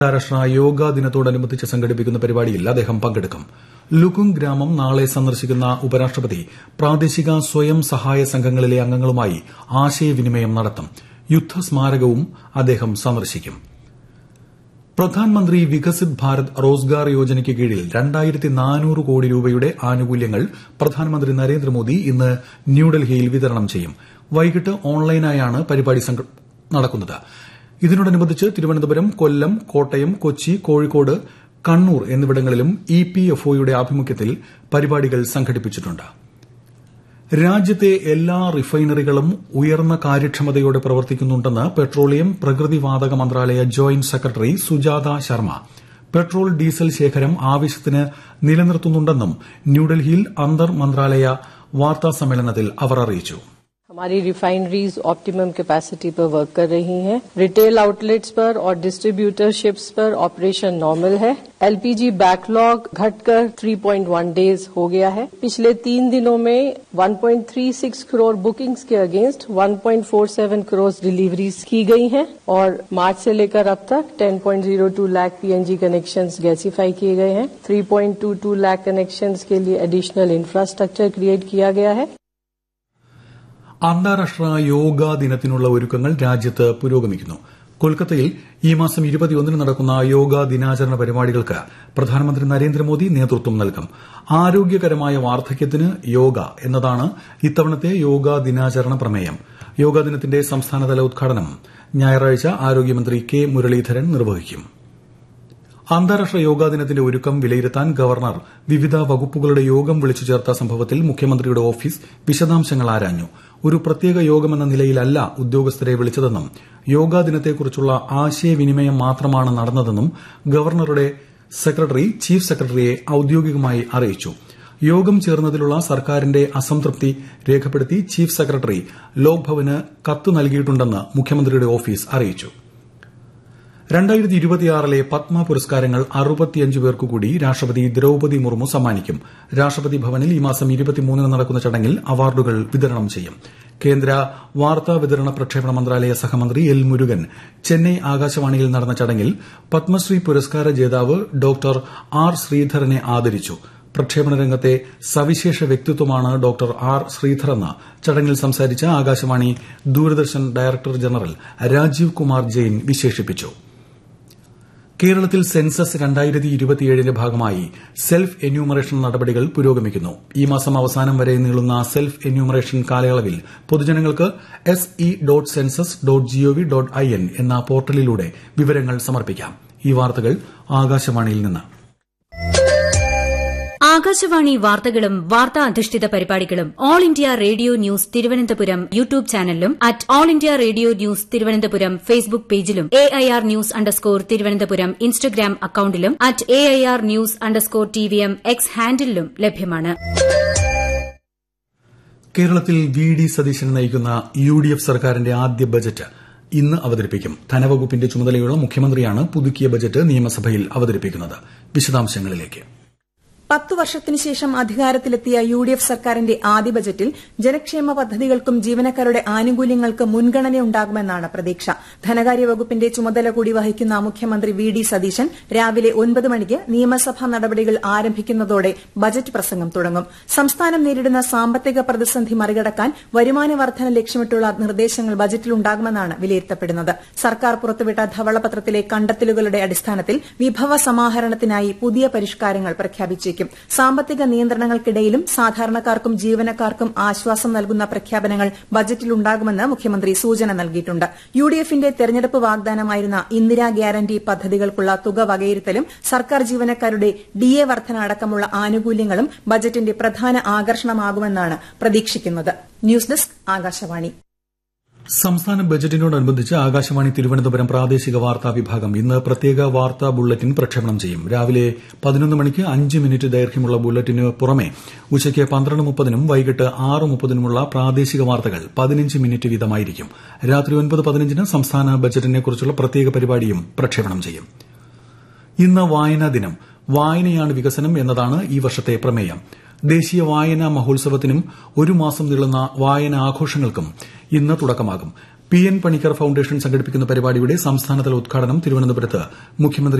അന്താരാഷ്ട്ര യോഗാ ദിനത്തോടനുബന്ധിച്ച് സംഘടിപ്പിക്കുന്ന പരിപാടിയിൽ അദ്ദേഹം പങ്കെടുക്കും ലുകുങ് ഗ്രാമം നാളെ സന്ദർശിക്കുന്ന ഉപരാഷ്ട്രപതി പ്രാദേശിക സ്വയം സഹായ സംഘങ്ങളിലെ അംഗങ്ങളുമായി ആശയവിനിമയം നടത്തും യുദ്ധസ്മാരകവും അദ്ദേഹം സന്ദർശിക്കും പ്രധാൻമന്ത്രി വികസിത് ഭാരത് റോസ്ഗാർ യോജനയ്ക്ക് കീഴിൽ രണ്ടായിരത്തി നാനൂറ് കോടി രൂപയുടെ ആനുകൂല്യങ്ങൾ പ്രധാനമന്ത്രി നരേന്ദ്രമോദി ഇന്ന് ന്യൂഡൽഹിയിൽ വിതരണം ചെയ്യും വൈകിട്ട് ഓൺലൈനായാണ് പരിപാടി നടക്കുന്നത് ഇതിനോടനുബന്ധിച്ച് തിരുവനന്തപുരം കൊല്ലം കോട്ടയം കൊച്ചി കോഴിക്കോട് കണ്ണൂർ എന്നിവിടങ്ങളിലും ഇ പി എഫ് ഒയുടെ ആഭിമുഖ്യത്തിൽ പരിപാടികൾ സംഘടിപ്പിച്ചിട്ടുണ്ട് രാജ്യത്തെ എല്ലാ റിഫൈനറികളും ഉയർന്ന കാര്യക്ഷമതയോടെ പ്രവർത്തിക്കുന്നുണ്ടെന്ന് പെട്രോളിയം പ്രകൃതിവാതക മന്ത്രാലയ joint secretary Sujata Sharma petrol diesel ശേഖരം ആവശ്യത്തിന് നിലനിർത്തുന്നുണ്ടെന്നും ന്യൂഡൽഹിയിൽ അന്തർ മന്ത്രാലയ വാർത്താ സമ്മേളനത്തിൽ അവർ അറിയിച്ചു हमारी रिफाइनरीज ऑप्टिमम कैपेसिटी पर वर्क कर रही हैं रिटेल आउटलेट्स पर और डिस्ट्रीब्यूटरशिप्स पर ऑपरेशन नॉर्मल है एलपीजी बैकलॉग घटकर 3.1 डेज हो गया है पिछले तीन दिनों में 1.36 करोड़ बुकिंग्स के अगेंस्ट 1.47 करोड़ डिलीवरीज की गई हैं और मार्च से लेकर अब तक 10.02 लाख पीएनजी कनेक्शंस गैसीफाई किए गए हैं 3.22 लाख कनेक्शंस के लिए एडिशनल इंफ्रास्ट्रक्चर क्रिएट किया गया है അന്താരാഷ്ട്ര യോഗാ ദിനത്തിനുള്ള ഒരുക്കങ്ങൾ രാജ്യത്ത് പുരോഗമിക്കുന്നു കൊൽക്കത്തയിൽ ഈ മാസം ഇരുപത്തിയൊന്നിന് നടക്കുന്ന യോഗാ ദിനാചരണ പരിപാടികൾക്ക് പ്രധാനമന്ത്രി നരേന്ദ്രമോദി നേതൃത്വം നൽകും ആരോഗ്യകരമായ വാർദ്ധക്യത്തിന് യോഗ എന്നതാണ് ഇത്തവണത്തെ യോഗാ ദിനാചരണ പ്രമേയം യോഗാ ദിനത്തിന്റെ സംസ്ഥാനതല ഉദ്ഘാടനം ഞായറാഴ്ച ആരോഗ്യമന്ത്രി കെ മുരളീധരൻ നിർവഹിക്കും അന്താരാഷ്ട്ര യോഗാ ദിനത്തിന്റെ ഒരുക്കം വിലയിരുത്താൻ ഗവർണർ വിവിധ വകുപ്പുകളുടെ യോഗം വിളിച്ചു ചേർത്ത സംഭവത്തിൽ മുഖ്യമന്ത്രിയുടെ ഓഫീസ് വിശദാംശങ്ങൾ ആരാഞ്ഞു ഒരു പ്രത്യേക യോഗമെന്ന നിലയിലല്ല ഉദ്യോഗസ്ഥരെ വിളിച്ചതെന്നും യോഗാ ദിനത്തെക്കുറിച്ചുള്ള ആശയവിനിമയം മാത്രമാണ് നടന്നതെന്നും ഗവർണറുടെ സെക്രട്ടറി ചീഫ് സെക്രട്ടറിയെ ഔദ്യോഗികമായി അറിയിച്ചു യോഗം ചേർന്നതിലുള്ള സർക്കാരിന്റെ അസംതൃപ്തി രേഖപ്പെടുത്തി ചീഫ് സെക്രട്ടറി ലോക്ഭവന് കത്ത് നൽകിയിട്ടുണ്ടെന്ന് മുഖ്യമന്ത്രിയുടെ ഓഫീസ് അറിയിച്ചു രണ്ടായിരത്തി ഇരുപത്തിയാറിലെ പത്മ പുരസ്കാരങ്ങൾ അറുപത്തിയഞ്ച് പേർക്കു കൂടി രാഷ്ട്രപതി ദ്രൌപതി മുർമു സമ്മാനിക്കും രാഷ്ട്രപതി ഭവനിൽ ഈ മാസം ഇരുപത്തിമൂന്നിന് നടക്കുന്ന ചടങ്ങിൽ അവാർഡുകൾ വിതരണം ചെയ്യും കേന്ദ്ര വാർത്താ വിതരണ പ്രക്ഷേപണ മന്ത്രാലയ സഹമന്ത്രി എൽ മുരുകൻ ചെന്നൈ ആകാശവാണിയിൽ നടന്ന ചടങ്ങിൽ പത്മശ്രീ പുരസ്കാര ജേതാവ് ഡോക്ടർ ആർ ശ്രീധരനെ ആദരിച്ചു പ്രക്ഷേപണ രംഗത്തെ സവിശേഷ വ്യക്തിത്വമാണ് ഡോക്ടർ ആർ ശ്രീധറെന്ന് ചടങ്ങിൽ സംസാരിച്ച ആകാശവാണി ദൂരദർശൻ ഡയറക്ടർ ജനറൽ രാജീവ് കുമാർ ജെയിൻ വിശേഷിപ്പിച്ചു കേരളത്തിൽ സെൻസസ് രണ്ടായിരത്തി ഇരുപത്തിയേഴിന്റെ ഭാഗമായി സെൽഫ് എന്യൂമറേഷൻ നടപടികൾ പുരോഗമിക്കുന്നു ഈ മാസം അവസാനം വരെ നീളുന്ന സെൽഫ് എന്യൂമറേഷൻ കാലയളവിൽ പൊതുജനങ്ങൾക്ക് S E dot census dot GOV dot I N എന്ന പോർട്ടലിലൂടെ വിവരങ്ങൾ സമർപ്പിക്കാം ഈ വാർത്തകൾ ആകാശവാണിയിൽ നിന്ന് ആകാശവാണി വാർത്തകളും വാർത്താ അധിഷ്ഠിത പരിപാടികളും All India Radio news Thiruvananthapuram YouTube ചാനലിലും at All India Radio news Thiruvananthapuram Facebook പേജിലും A I R news underscore Thiruvananthapuram Instagram അക്കൌണ്ടിലും at A I R news underscore T V M X ഹാൻഡിലും ലഭ്യമാണ് കേരളത്തിൽ വി ഡി സതീശൻ നയിക്കുന്ന യു ഡി എഫ് സർക്കാരിന്റെ ആദ്യ budget ഇന്ന് അവതരിപ്പിക്കും ധനവകുപ്പിന്റെ ചുമതലയുള്ള മുഖ്യമന്ത്രിയാണ് പുതുക്കിയ ബജറ്റ് നിയമസഭയിൽ അവതരിപ്പിക്കുന്നത് വിശദാംശങ്ങളിലേക്ക് പത്തു വർഷത്തിനു ശേഷം അധികാരത്തിലെത്തിയ യു ഡി എഫ് സർക്കാരിന്റെ ആദ്യ ബജറ്റിൽ ജനക്ഷേമ പദ്ധതികൾക്കും ജീവനക്കാരുടെ ആനുകൂല്യങ്ങൾക്കും മുൻഗണനയുണ്ടാകുമെന്നാണ് പ്രതീക്ഷ ധനകാര്യ വകുപ്പിന്റെ ചുമതല കൂടി വഹിക്കുന്ന മുഖ്യമന്ത്രി വി ഡി സതീശൻ രാവിലെ ഒൻപത് മണിക്ക് നിയമസഭാ നടപടികൾ ആരംഭിക്കുന്നതോടെ ബജറ്റ് പ്രസംഗം തുടങ്ങും സംസ്ഥാനം നേരിടുന്ന സാമ്പത്തിക പ്രതിസന്ധി മറികടക്കാൻ വരുമാന വർധന ലക്ഷ്യമിട്ടുള്ള നിർദ്ദേശങ്ങൾ ബജറ്റിലുണ്ടാകുമെന്നാണ് വിലയിരുത്തപ്പെടുന്നത് സർക്കാർ പുറത്തുവിട്ട ധവളപത്രത്തിലെ കണ്ടെത്തലുകളുടെ അടിസ്ഥാനത്തിൽ വിഭവ സമാഹരണത്തിനായി പുതിയ പരിഷ്കാരങ്ങൾ പ്രഖ്യാപിച്ചേക്കും സാമ്പത്തിക നിയന്ത്രണങ്ങൾക്കിടയിലും സാധാരണക്കാർക്കും ജീവനക്കാർക്കും ആശ്വാസം നൽകുന്ന പ്രഖ്യാപനങ്ങൾ ബജറ്റിലുണ്ടാകുമെന്ന് മുഖ്യമന്ത്രി സൂചന നൽകിയിട്ടുണ്ട് യു ഡി എഫിന്റെ തെരഞ്ഞെടുപ്പ് വാഗ്ദാനമായിരുന്ന ഇന്ദിരാ ഗ്യാരണ്ടി പദ്ധതികൾക്കുള്ള തുക വകയിരുത്തലും സർക്കാർ ജീവനക്കാരുടെ ഡി എ വർധന അടക്കമുള്ള ആനുകൂല്യങ്ങളും ബജറ്റിന്റെ പ്രധാന ആകർഷണമാകുമെന്നാണ് പ്രതീക്ഷിക്കുന്നത് ന്യൂസ് ഡെസ്ക് ആകാശവാണി സംസ്ഥാന ബജറ്റിനോടനുബന്ധിച്ച് ആകാശവാണി തിരുവനന്തപുരം പ്രാദേശിക വാർത്താ വിഭാഗം ഇന്ന് പ്രത്യേക വാർത്താ ബുള്ളറ്റിൻ പ്രക്ഷേപണം ചെയ്യും രാവിലെ പതിനൊന്ന് മണിക്ക് അഞ്ച് മിനിറ്റ് ദൈർഘ്യമുള്ള ബുള്ളറ്റിന് പുറമെ ഉച്ചയ്ക്ക് പന്ത്രണ്ട് മുപ്പതിനും വൈകിട്ട് ആറ് മുപ്പതിനുമുള്ള പ്രാദേശിക വാർത്തകൾ പതിനഞ്ച് മിനിറ്റ് വീതമായിരിക്കും രാത്രി ഒൻപത് പതിനഞ്ചിന് സംസ്ഥാന ബജറ്റിനെക്കുറിച്ചുള്ള പ്രത്യേക പരിപാടിയും പ്രക്ഷേപണം ചെയ്യും ഇന്ന് വായനാ ദിനം വായനയാണ് വികസനം എന്നതാണ് ഈ വർഷത്തെ പ്രമേയം ദേശീയ വായനാ മഹോത്സവത്തിനും ഒരു മാസം നീളുന്ന വായനാ ആഘോഷങ്ങൾക്കും ഇന്ന് തുടക്കമാകും പി എൻ പണിക്കർ ഫൌണ്ടേഷൻ സംഘടിപ്പിക്കുന്ന പരിപാടിയുടെ സംസ്ഥാനതല ഉദ്ഘാടനം തിരുവനന്തപുരത്ത് മുഖ്യമന്ത്രി